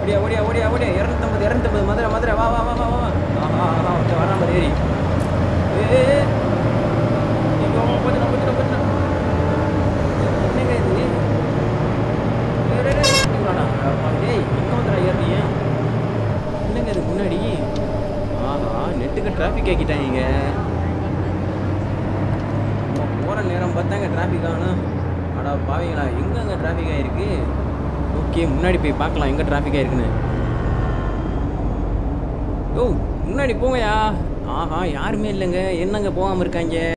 ஓடியா ஓடியா ஓடியா ஓடியா இரநூத்தம்பது இரநூத்தம்பது மதுரை மதுரை வா வா வா வா வா ஆஹா ஆஹா வந்து வரா மாதிரி ஏறி ஏ போச்சுனா போச்சுனா போச்சுனா என்னங்க இது ஏய், டேய், டேய், டேய், இவனாடா? அப்பா, டேய் எங்க வந்துடா ஏறிய என்னங்க இது முன்னாடி ஆஹா நெட்டுக்கு டிராஃபிக் ஆக்கிட்டாங்க நம்ம போகிற நேரம் பார்த்தாங்க டிராஃபிக் ஆகணும் அடா பாவீங்களா எங்கங்க டிராஃபிக் ஆகிருக்கு ஓகே முன்னாடி போய் பார்க்கலாம் எங்கே டிராஃபிக் ஆயிருக்குன்னு ஓ முன்னாடி போங்கயா ஆஹா யாருமே இல்லைங்க என்னங்க போகாமல் இருக்காங்க